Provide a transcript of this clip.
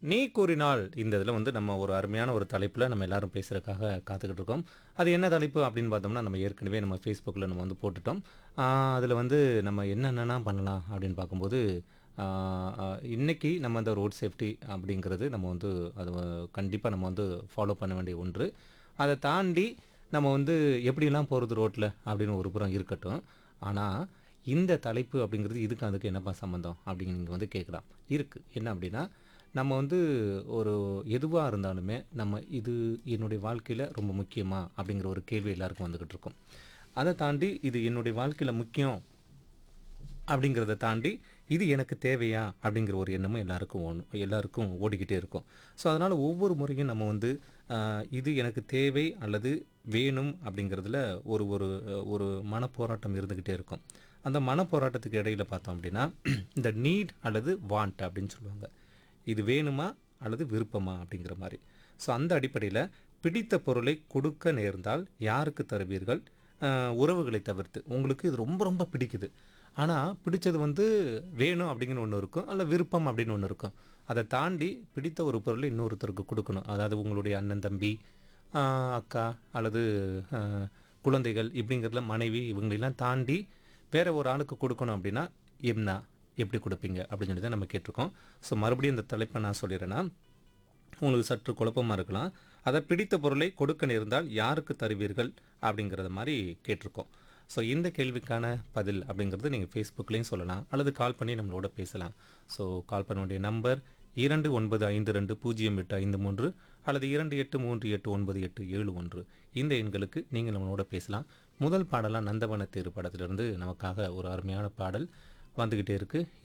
நீ கூறினால் இந்த இதில் வந்து நம்ம ஒரு அருமையான ஒரு தலைப்பில் நம்ம எல்லாரும் பேசுகிறதுக்காக காத்துக்கிட்டு இருக்கோம் அது என்ன தலைப்பு அப்படின்னு பார்த்தோம்னா நம்ம ஏற்கனவே நம்ம ஃபேஸ்புக்கில் நம்ம வந்து போட்டுட்டோம் அதில் வந்து நம்ம என்னென்னலாம் பண்ணலாம் அப்படின்னு பார்க்கும்போது ஆஹ் ஆஹ் இன்னைக்கு நம்ம இந்த ரோட் சேஃப்டி அப்படிங்கிறது நம்ம வந்து அது கண்டிப்பாக நம்ம வந்து ஃபாலோ பண்ண வேண்டிய ஒன்று அதை தாண்டி நம்ம வந்து எப்படிலாம் போகிறது ரோட்டில் அப்படின்னு ஒரு புறம் இருக்கட்டும் ஆனால் இந்த தலைப்பு அப்படிங்கிறது இதுக்கு அதுக்கு என்னப்பா சம்மந்தம் அப்படின்னு நீங்கள் வந்து கேட்கலாம் இருக்குது என்ன அப்படின்னா நம்ம வந்து ஒரு எதுவாக இருந்தாலுமே நம்ம இது என்னுடைய வாழ்க்கையில் ரொம்ப முக்கியமா அப்படிங்கிற ஒரு கேள்வி எல்லாருக்கும் வந்துக்கிட்டு இருக்கும் அதை தாண்டி இது என்னுடைய வாழ்க்கையில் முக்கியம் அப்படிங்கிறத தாண்டி இது எனக்கு தேவையா அப்படிங்கிற ஒரு எண்ணமும் எல்லாருக்கும் ஓணும் எல்லாருக்கும் ஓடிக்கிட்டே இருக்கும் ஸோ அதனால் ஒவ்வொரு முறையும் நம்ம வந்து ஆஹ், இது எனக்கு தேவை அல்லது வேணும் அப்படிங்கிறதுல ஒரு ஒரு ஒரு மனப்போராட்டம் இருந்துக்கிட்டே இருக்கும் அந்த மனப்போராட்டத்துக்கு இடையில பார்த்தோம் அப்படின்னா இந்த நீட் அல்லது வாண்ட் அப்படின்னு சொல்லுவாங்க இது வேணுமா அல்லது விருப்பமா அப்படிங்கிற மாதிரி ஸோ அந்த அடிப்படையில் பிடித்த பொருளை கொடுக்க நேர்ந்தால் யாருக்கு தருவீர்கள் ஆஹ், உறவுகளை தவிர்த்து உங்களுக்கு இது ரொம்ப ரொம்ப பிடிக்குது ஆனால் பிடிச்சது வந்து வேணும் அப்படிங்கிற ஒன்று இருக்கும் அல்ல விருப்பம் அப்படின்னு ஒன்று இருக்கும் அதை தாண்டி பிடித்த ஒரு பொருளை இன்னொருத்தருக்கு கொடுக்கணும் அதாவது உங்களுடைய அண்ணன் தம்பி ஆஹ், அக்கா அல்லது ஆஹ், குழந்தைகள் இப்படிங்கிறதுல மனைவி இவங்களெல்லாம் தாண்டி வேற ஒரு ஆளுக்கு கொடுக்கணும் அப்படின்னா என்ன எப்படி கொடுப்பீங்க அப்படின்னு சொல்லி தான் நம்ம கேட்டிருக்கோம் ஸோ மறுபடியும் இந்த தலைப்பை நான் சொல்லிடுறேன்னா உங்களுக்கு சற்று குழப்பமாக இருக்கலாம் அதை பிடித்த பொருளை கொடுக்க நேர்ந்தால் யாருக்கு தருவீர்கள் அப்படிங்கிறத மாதிரி கேட்டிருக்கோம் ஸோ இந்த கேள்விக்கான பதில் அப்படிங்கிறது நீங்கள் ஃபேஸ்புக்லேயும் சொல்லலாம் அல்லது கால் பண்ணி நம்மளோட பேசலாம் ஸோ கால் பண்ண வேண்டிய நம்பர் இரண்டு ஒன்பது ஐந்து ரெண்டு பூஜ்ஜியம் எட்டு ஐந்து மூன்று அல்லது இரண்டு எட்டு மூன்று எட்டு ஒன்பது எட்டு ஏழு ஒன்று இந்த எண்களுக்கு நீங்கள் நம்மளோட பேசலாம் முதல் பாடலாக நந்தவன தேர் படத்திலிருந்து நமக்காக ஒரு அருமையான பாடல் வந்துக்கிட்டே இருக்குது